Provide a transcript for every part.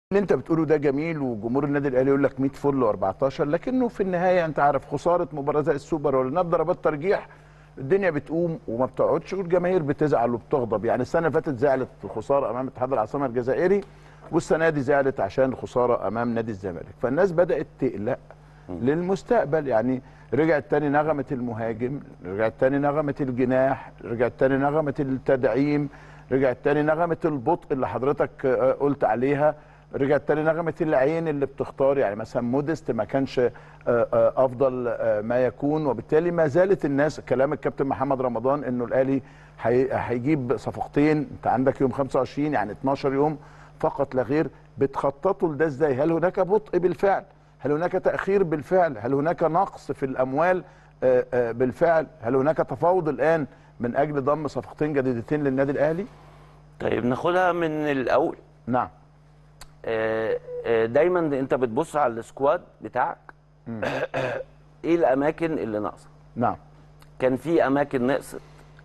اللي انت بتقوله ده جميل وجمهور النادي الاهلي يقول لك 100 فل و14 لكنه في النهايه انت عارف خساره مباراه زي السوبر ولا ضربات ترجيح الدنيا بتقوم وما بتقعدش والجماهير بتزعل وبتغضب يعني السنه اللي فاتت زعلت في الخساره امام اتحاد العاصمه الجزائري والسنه دي زعلت عشان الخساره امام نادي الزمالك فالناس بدات تقلق للمستقبل يعني رجعت تاني نغمه المهاجم رجعت تاني نغمه الجناح رجعت تاني نغمه التدعيم رجعت تاني نغمه البطء اللي حضرتك آه، قلت عليها رجعت تاني نغمه العين اللي بتختار يعني مثلا مودست ما كانش آه، آه، افضل آه، ما يكون وبالتالي ما زالت الناس كلام الكابتن محمد رمضان انه الاهلي هي- هيجيب صفقتين انت عندك يوم 25 يعني 12 يوم فقط لا غير بتخططوا لده ازاي هل هناك بطء بالفعل هل هناك تاخير بالفعل هل هناك نقص في الاموال آه، آه، بالفعل هل هناك تفاوض الان من اجل ضم صفقتين جديدتين للنادي الاهلي طيب ناخدها من الاول نعم آه، آه، دايما انت بتبص على السكواد بتاعك ايه الاماكن اللي ناقصه نعم كان في اماكن نقصت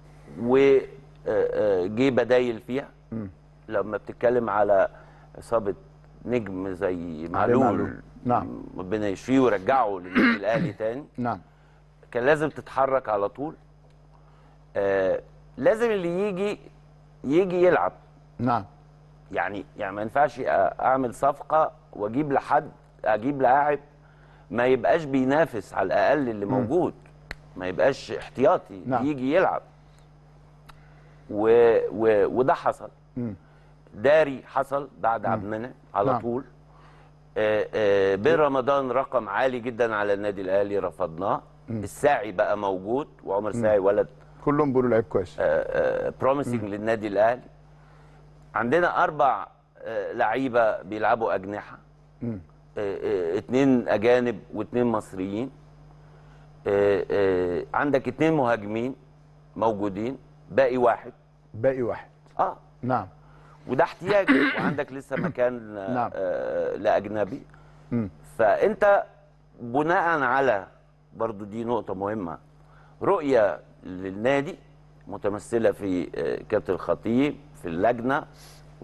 وجي بدايل فيها لما بتتكلم على اصابه نجم زي معلول معلول. نعم. ربنا يشفيه ويرجعه للنادي الاهلي تاني نعم كان لازم تتحرك على طول آه لازم اللي يجي يجي يلعب نعم يعني يعني ما ينفعش أ- اعمل صفقه واجيب لحد اجيب لاعب ما يبقاش بينافس على الاقل اللي موجود ما يبقاش احتياطي نعم. يجي يلعب و و وده حصل مم. داري حصل بعد عبد المنعم على نعم. طول آه، آه، بن رمضان رقم عالي جدا على النادي الاهلي رفضناه الساعي بقى موجود وعمر ساعي ولد كلهم بيقولوا لعيب كويس بروميسنج للنادي الاهلي عندنا اربع آه، لعيبه بيلعبوا اجنحه آه، آه، اتنين اجانب واتنين مصريين آه، آه، عندك اتنين مهاجمين موجودين باقي واحد باقي واحد اه نعم وده احتياج وعندك لسه مكان آه، نعم. آه، لاجنبي مم. فانت بناء على برضو دي نقطة مهمة رؤية للنادي متمثلة في آه، كابتن الخطيب في اللجنة